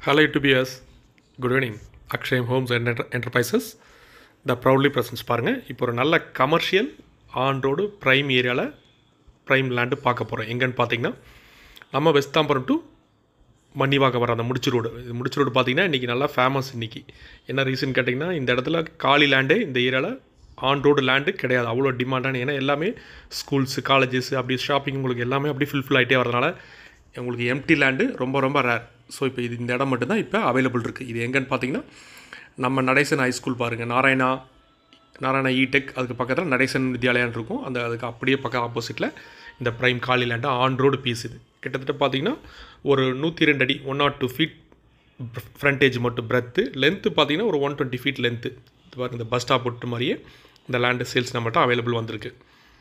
Hello YouTubers good evening Akshayam homes and enterprises the proudly presents பாருங்கள் இப்போ ஒரு நல்ல கமர்ஷியல் ஆன் ரோடு ப்ரைம் ஏரியாவில் ப்ரைம் லேண்டு பார்க்க போகிறோம் எங்கன்னு பார்த்தீங்கன்னா நம்ம வெஸ்தாம்பரம் டு மன்னிவாக்கம் வர அந்த முடிச்சு ரோடு இது முடிச்சு ரோடு பார்த்தீங்கன்னா இன்றைக்கி நல்லா ஃபேமஸ் இன்றைக்கி என்ன ரீசன் கேட்டிங்கன்னா இந்த இடத்துல காலி லேண்டு இந்த ஏரியாவில் ஆன் ரோடு லேண்டு கிடையாது அவ்வளோ டிமாண்டான ஏன்னா எல்லாமே ஸ்கூல்ஸு காலேஜஸ் அப்படி ஷாப்பிங் உங்களுக்கு எல்லாமே அப்படி ஃபில்ஃபில் ஆகிட்டே வரதுனால உங்களுக்கு எம்டி லேண்டு ரொம்ப ரொம்ப ரேர் ஸோ இப்போ இது இந்த இடம் மட்டும்தான் இப்போ அவைலபிள் இருக்குது இது எங்கன்னு பார்த்தீங்கன்னா நம்ம நடேசன் ஹைஸ்கூல் பாருங்கள் நாராயணா நாராயணா இடெக் அதுக்கு பக்கத்தில் நடேசன் வித்யாலயான்னு இருக்கும் அந்த அதுக்கு அப்படியே பக்கம் ஆப்போசிட்டில் இந்த ப்ரைம் காலி லேண்டு ஆன் ரோடு பீஸ் இது கிட்டத்தட்ட பார்த்தீங்கன்னா ஒரு நூற்றி ரெண்டு அடி one naught two feet frontage மட்டும் பிரெத்து லென்த்து பார்த்தீங்கன்னா ஒரு ஒன் டுவெண்ட்டி ஃபீட் லென்த்து பாருங்க இந்த பஸ் ஸ்டாப் விட்டு மாதிரியே இந்த லேண்டு சேல்ஸ் நம்மகிட்ட அவைலபிள் வந்திருக்கு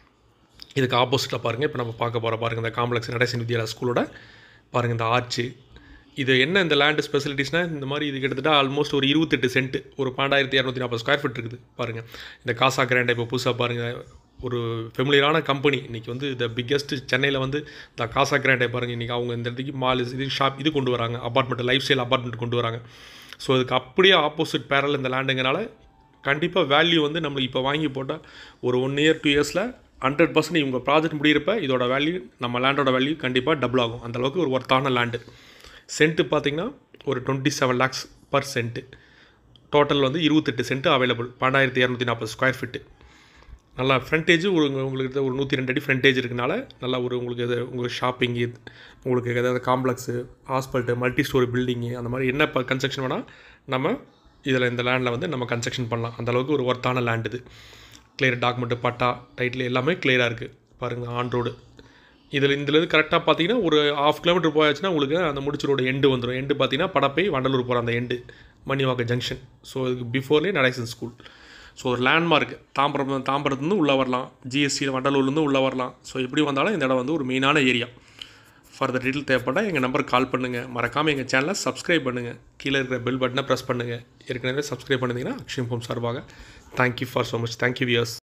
இதுக்கு ஆப்போசிட்டில் பாருங்கள் இப்போ நம்ம பார்க்க போகிற பாருங்கள் இந்த காம்ப்ளெக்ஸ் நடேசன் வித்யாலயா ஸ்கூலோட பாருங்கள் இந்த ஆர்ச்சு இது என்ன இந்த லேண்டு ஸ்பெசிலிட்டிஸ்னால் இந்த மாதிரி இது கிட்டத்தட்ட ஆல்மோஸ்ட் ஒரு இருபத்தெட்டு சென்ட் ஒரு பன்னெண்டாயிரத்தி இரநூத்தி நாற்பது ஸ்கொயர் ஃபீட் இருக்குது பாருங்கள் இந்த காசா கிராண்டை இப்போ புதுசாக பாருங்கள் ஒரு ஃபெமிலியரான கம்பெனி இன்றைக்கி வந்து இந்த பிக்கெஸ்ட் சென்னையில் வந்து இந்த காசா கிராண்டை பாருங்கள் இன்றைக்கி அவங்க இந்த இடத்துக்கு மால் இது ஷாப் இது கொண்டு வராங்க அப்பார்ட்மெண்ட் லைஃப் ஸ்டைல் அப்பார்ட்மெண்ட் கொண்டு வராங்க ஸோ இதுக்கு அப்படியே ஆப்போசிட் பேரல் இந்த லேண்டுங்கனால கண்டிப்பாக வேல்யூ வந்து நம்மளுக்கு இப்போ வாங்கி போட்டால் ஒரு ஒன் இயர் டூ இயர்ஸில் ஹண்ட்ரட் பர்சன்ட் இவங்க ப்ராஜெக்ட் முடியிறப்ப இதோட வேல்யூ நம்ம லேண்டோட வேல்யூ கண்டிப்பாக டபுள் ஆகும் அந்த அளவுக்கு ஒரு ஒர்த்தான லேண்டு சென்ட்டு பார்த்தீங்கன்னா ஒரு twenty seven lakhs per cent total வந்து இருபத்தெட்டு சென்ட்டு அவைலபிள் பன்னெண்டாயிரத்தி இரநூத்தி நாற்பது ஸ்கொயர் ஃபீட்டு நல்லா ஃப்ரண்டேஜ் ஒரு உங்களுக்கு ஒரு நூற்றி ரெண்டு அடி ஃப்ரண்டேஜ் இருக்கனால நல்லா ஒரு உங்களுக்கு இது உங்களுக்கு ஷாப்பிங் இது உங்களுக்கு ஏதாவது complex hospital multi storey building அந்த மாதிரி என்ன இப்போ கன்ஸ்ட்ரக்ஷன் வேணால் நம்ம இதில் இந்த லேண்டில் வந்து நம்ம கன்ஸ்ட்ரக்ஷன் பண்ணலாம் அந்த அளவுக்கு ஒரு ஒர்த்தான லேண்ட் இது கிளியர் டாக்குமெண்ட்டு பட்டா டைட்டில் எல்லாமே கிளியராக இருக்குது பாருங்கள் ஆன் ரோடு இதில் இதுலேருந்து கரெக்டாக பார்த்தீங்கன்னா ஒரு ஆஃப் கிலோமீட்டர் போயாச்சுன்னா உங்களுக்கு அந்த முடிச்சு ரோடு எண்டு வந்துடும் எண்டு பார்த்தீங்கன்னா படப்பை வண்டலூர் போகிற அந்த எண்டு மணிவாக்கம் ஜங்ஷன் ஸோ இதுக்கு பிஃபோர்லேயே நடேசன் ஸ்கூல் ஸோ ஒரு லேண்ட்மார்க் தாம்பரம் தாம்பரத்துலேருந்து உள்ளே வரலாம் ஜிஎஸ்டியில் வண்டலூர்லேருந்து உள்ளே வரலாம் ஸோ எப்படி வந்தாலும் இந்த இடம் வந்து ஒரு மெயினான ஏரியா ஃபர்தர் டீட்டெயில் தேவைப்பட்டால் எங்கள் நம்பருக்கு கால் பண்ணுங்கள் மறக்காமல் எங்கள் சேனலை சப்ஸ்கிரைப் பண்ணுங்கள் கீழே இருக்கிற பெல் பட்டனை ப்ரெஸ் பண்ணுங்கள் ஏற்கனவே சப்ஸ்கிரைப் பண்ணிங்கன்னா அக்ஷயம் ஹோம் சார்பாக thank you for so much thank you wears